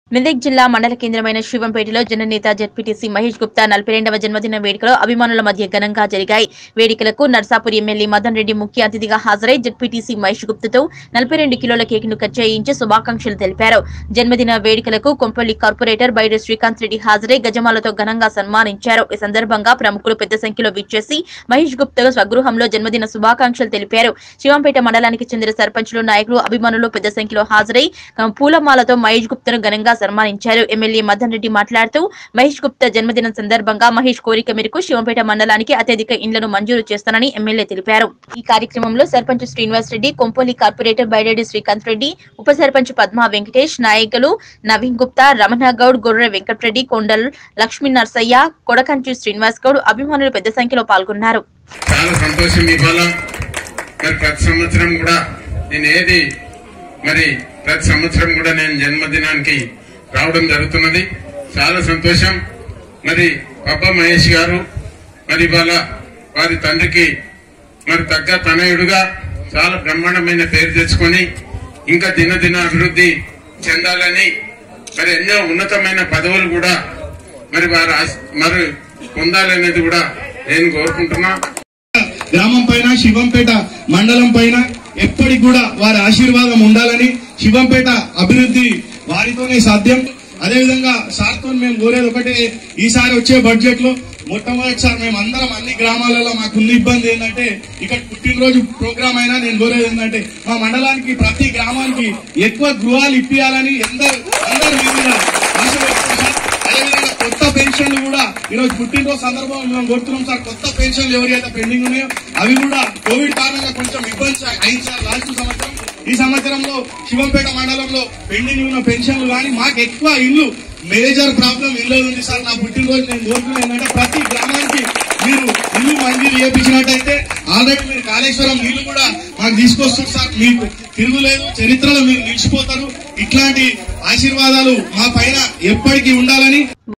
మెదక్ జిల్లా మండల కేంద్రమైన శివంపేటలో జననేత జడ్పీటీసీ మహేష్ గుప్తా నలభై రెండవ జన్మదిన వేడుకలు అభిమానుల మధ్య ఘనంగా జరిగాయి వేడుకలకు నర్సాపూర్ ఎమ్మెల్యే మదన్ రెడ్డి ముఖ్య అతిథిగా హాజరై జడ్పీటీసీ మహేష్ గుప్తతో నలభై రెండు కిలోల కేకును కట్ చేయించి శుభాకాంక్షలు తెలిపారు జన్మదిన వేడుకలకు కొంపల్లి కార్పొరేటర్ బైరు శ్రీకాంత్ రెడ్డి హాజరై గజమాలతో ఘనంగా సన్మానించారు ఈ సందర్భంగా ప్రముఖులు పెద్ద సంఖ్యలో విచ్చేసి మహేష్ గుప్తా స్వగృహంలో జన్మదిన శుభాకాంక్షలు తెలిపారు శివంపేట మండలానికి చెందిన సర్పంచులు నాయకులు అభిమానులు పెద్ద సంఖ్యలో హాజరై ఆ, పూలమాలతో మహేష్ గుప్తను ఘనంగా సన్మానించారు ఎమ్మెల్యే మదన్ రెడ్డి మాట్లాడుతూ మహేష్ గుప్తా జన్మదినం సందర్భంగా మహేష్ కోరిక మేరకు శివంపేట మండలానికి అత్యధిక ఇండ్లను మంజూరు చేస్తానని ఎమ్మెల్యే తెలిపారు ఈ కార్యక్రమంలో సర్పంచ్ శ్రీనివాస్ రెడ్డి కొంపోలి కార్పొరేటర్ బైరెడ్డి శ్రీకాంత్ రెడ్డి ఉప సర్పంచ్ పద్మా వెంకటేష్ నాయకులు నవీన్ గుప్తా రమణ గౌడ్ గొర్రె వెంకటరెడ్డి కొండల్ లక్ష్మీ నర్సయ్య కొడకంచి శ్రీనివాస్ గౌడ్ అభిమానులు పెద్ద సంఖ్యలో పాల్గొన్నారు చాలా సంతోషం ఇవాళ మరి ప్రతి సంవత్సరం కూడా నేను ఏది మరి ప్రతి సంవత్సరం కూడా నేను జన్మదినానికి రావడం జరుగుతున్నది చాలా సంతోషం మరి పబ్బ మహేష్ గారు మరి ఇవాళ వారి తండ్రికి మరి తగ్గ తనయుడుగా చాలా బ్రహ్మాండమైన పేరు తెచ్చుకొని ఇంకా దినదిన అభివృద్ధి చెందాలని మరి ఎన్నో ఉన్నతమైన పదవులు కూడా మరి వారు ఆశ- మరి పొందాలనేది కూడా నేను కోరుకుంటున్నా గ్రామం పైన శివంపేట మండలం పైన ఎప్పటికి కూడా వారి ఆశీర్వాదం ఉండాలని శివంపేట అభివృద్ధి వారితోనే సాధ్యం అదేవిధంగా సార్తో మేము కోరేది ఒకటే ఈసారి వచ్చే బడ్జెట్ లో మొట్టమొదటిసారి మేము అందరం అన్ని గ్రామాలలో మాకున్న ఇబ్బంది ఏంటంటే ఇక్కడ పుట్టినరోజు ప్రోగ్రామ్ అయినా నేను కోరేది ఏంటంటే మా మండలానికి ప్రతి గ్రామానికి ఎక్కువ గృహాలు ఇప్పియాలని అందరు అందరు మీ మీద ఆశ పెట్టుకుంటున్నారు. అదేవిధంగా కొత్త పెన్షన్లు కూడా ఈరోజు పుట్టినరోజు సందర్భంగా మేము కోరుతున్నాం సార్ కొత్త పెన్షన్లు ఎవరైతే పెండింగ్ ఉన్నాయో అవి కూడా కోవిడ్ కారణంగా కొంచెం ఇబ్బంది సా- అయింది సార్ లాస్ట్ సంవత్సరం ఈ సంవత్సరంలో శివంపేట మండలంలో పెండింగ్ ఉన్న పెన్షన్లు కానీ మాకు ఎక్కువ ఇల్లు మేజర్ ప్రాబ్లం ఇల్లు ఉంది సార్ నా పుట్టినరోజు నేను కోరుకున్నాను ఏంటంటే ప్రతి గ్రామానికి మీరు ఇల్లు మంజూరు చేపించినట్టయితే ఆల్రెడీ మీరు కాళేశ్వరం నీళ్లు కూడా మాకు తీసుకొస్తారు సార్ మీకు తిరుగులేదు చరిత్రలో మీరు నిలిచిపోతారు ఇట్లాంటి ఆశీర్వాదాలు మా పైన ఎప్పటికీ ఉండాలని